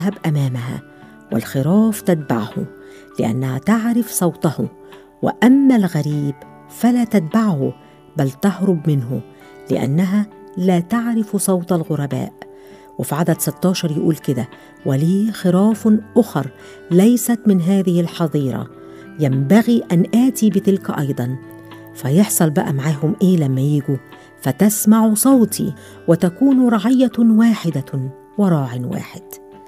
تذهب امامها والخراف تتبعه لانها تعرف صوته واما الغريب فلا تتبعه بل تهرب منه لانها لا تعرف صوت الغرباء وفي عدد 16 يقول كده ولي خراف اخر ليست من هذه الحظيره ينبغي ان اتي بتلك ايضا فيحصل بقى معاهم ايه لما يجوا فتسمع صوتي وتكون رعيه واحده وراع واحد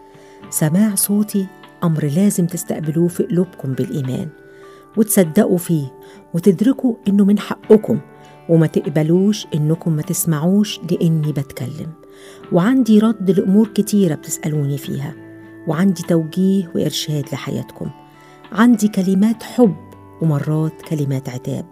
سماع صوتي امر لازم تستقبلوه في قلوبكم بالايمان وتصدقوا فيه وتدركوا انه من حقكم وما تقبلوش انكم ما تسمعوش لاني بتكلم وعندي رد لامور كتيره بتسالوني فيها وعندي توجيه وارشاد لحياتكم عندي كلمات حب ومرات كلمات عتاب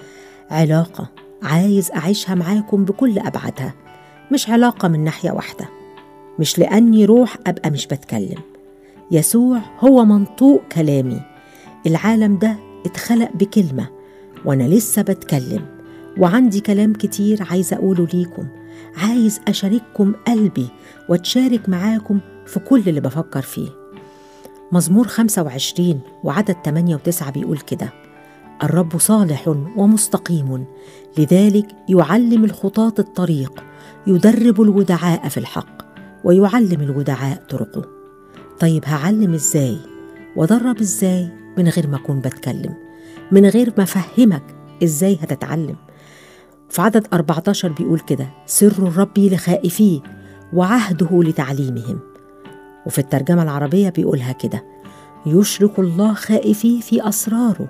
علاقه عايز اعيشها معاكم بكل ابعادها مش علاقه من ناحيه واحده مش لاني روح ابقى مش بتكلم يسوع هو منطوق كلامي العالم ده اتخلق بكلمه وانا لسه بتكلم وعندي كلام كتير عايز اقوله ليكم عايز اشارككم قلبي واتشارك معاكم في كل اللي بفكر فيه مزمور 25 وعدد 8 و9 بيقول كده الرب صالح ومستقيم لذلك يعلم الخطاة الطريق يدرب الودعاء في الحق ويعلم الودعاء طرقه طيب هعلم ازاي وادرب ازاي من غير ما اكون بتكلم من غير ما افهمك ازاي هتتعلم في عدد 14 بيقول كده سر الرب لخائفيه وعهده لتعليمهم وفي الترجمة العربية بيقولها كده يشرك الله خائفيه في أسراره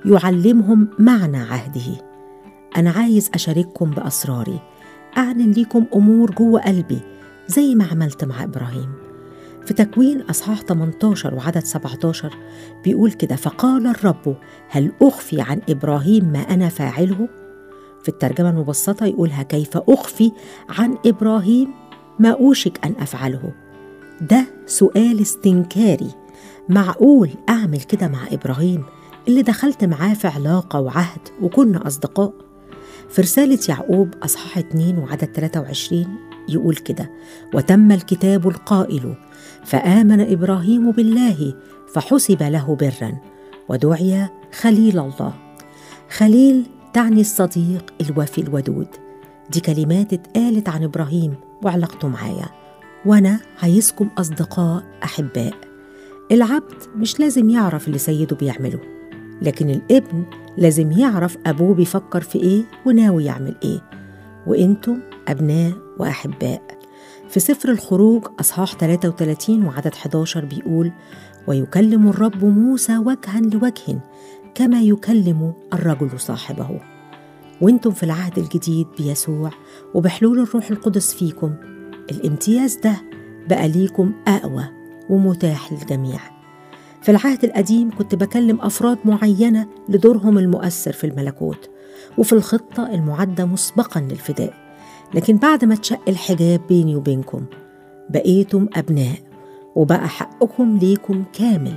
يعلمهم معنى عهده أنا عايز أشارككم بأسراري أعلن ليكم أمور جوه قلبي زي ما عملت مع إبراهيم في تكوين أصحاح 18 وعدد 17 بيقول كده فقال الرب هل أخفي عن إبراهيم ما أنا فاعله؟ في الترجمة المبسطة يقولها كيف أخفي عن إبراهيم ما أوشك أن أفعله ده سؤال استنكاري معقول أعمل كده مع إبراهيم اللي دخلت معاه في علاقة وعهد وكنا أصدقاء في رسالة يعقوب أصحاح 2 وعدد 23 يقول كده وتم الكتاب القائل فآمن إبراهيم بالله فحسب له برا ودعي خليل الله خليل تعني الصديق الوفي الودود دي كلمات اتقالت عن إبراهيم وعلاقته معايا وأنا عايزكم أصدقاء أحباء العبد مش لازم يعرف اللي سيده بيعمله لكن الابن لازم يعرف أبوه بيفكر في إيه وناوي يعمل إيه وإنتم أبناء وأحباء في سفر الخروج أصحاح 33 وعدد 11 بيقول ويكلم الرب موسى وجها لوجه كما يكلم الرجل صاحبه وانتم في العهد الجديد بيسوع وبحلول الروح القدس فيكم الامتياز ده بقى ليكم اقوى ومتاح للجميع في العهد القديم كنت بكلم افراد معينه لدورهم المؤثر في الملكوت وفي الخطه المعده مسبقا للفداء لكن بعد ما اتشق الحجاب بيني وبينكم بقيتم ابناء وبقى حقكم ليكم كامل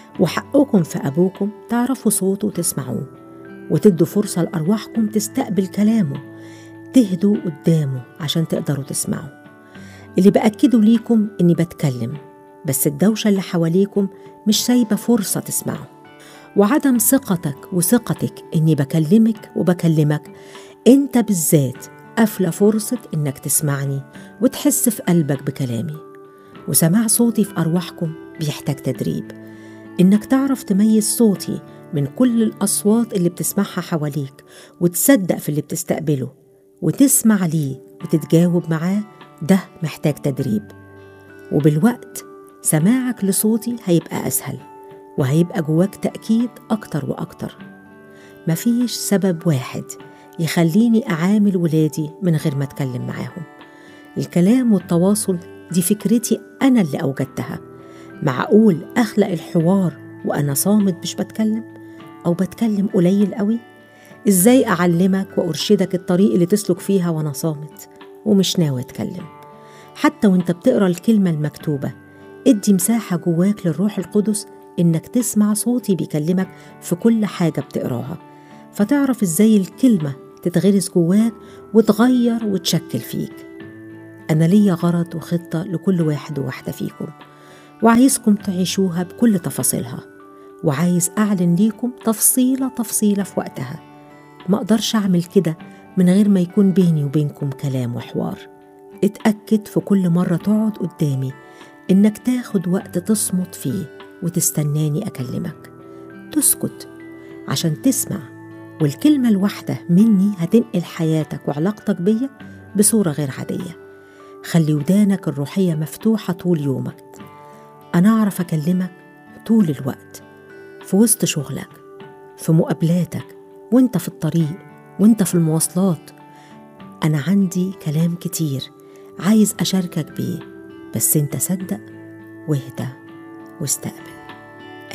وحقكم في أبوكم تعرفوا صوته وتسمعوه وتدوا فرصة لأرواحكم تستقبل كلامه تهدوا قدامه عشان تقدروا تسمعوا اللي بأكده ليكم إني بتكلم بس الدوشة اللي حواليكم مش سايبة فرصة تسمعوا وعدم ثقتك وثقتك إني بكلمك وبكلمك أنت بالذات قافلة فرصة إنك تسمعني وتحس في قلبك بكلامي وسماع صوتي في أرواحكم بيحتاج تدريب إنك تعرف تميز صوتي من كل الأصوات اللي بتسمعها حواليك وتصدق في اللي بتستقبله وتسمع ليه وتتجاوب معاه ده محتاج تدريب وبالوقت سماعك لصوتي هيبقى أسهل وهيبقى جواك تأكيد أكتر وأكتر مفيش سبب واحد يخليني أعامل ولادي من غير ما أتكلم معاهم الكلام والتواصل دي فكرتي أنا اللي أوجدتها معقول أخلق الحوار وأنا صامت مش بتكلم أو بتكلم قليل قوي إزاي أعلمك وأرشدك الطريق اللي تسلك فيها وأنا صامت ومش ناوي أتكلم حتى وانت بتقرا الكلمة المكتوبة ادي مساحة جواك للروح القدس إنك تسمع صوتي بيكلمك في كل حاجة بتقراها فتعرف إزاي الكلمة تتغرس جواك وتغير وتشكل فيك أنا ليا غرض وخطة لكل واحد وواحدة فيكم وعايزكم تعيشوها بكل تفاصيلها وعايز أعلن ليكم تفصيلة تفصيلة في وقتها ما أقدرش أعمل كده من غير ما يكون بيني وبينكم كلام وحوار اتأكد في كل مرة تقعد قدامي إنك تاخد وقت تصمت فيه وتستناني أكلمك تسكت عشان تسمع والكلمة الواحدة مني هتنقل حياتك وعلاقتك بيا بصورة غير عادية خلي ودانك الروحية مفتوحة طول يومك أنا أعرف أكلمك طول الوقت في وسط شغلك في مقابلاتك وانت في الطريق وانت في المواصلات أنا عندي كلام كتير عايز أشاركك بيه بس انت صدق واهدى واستقبل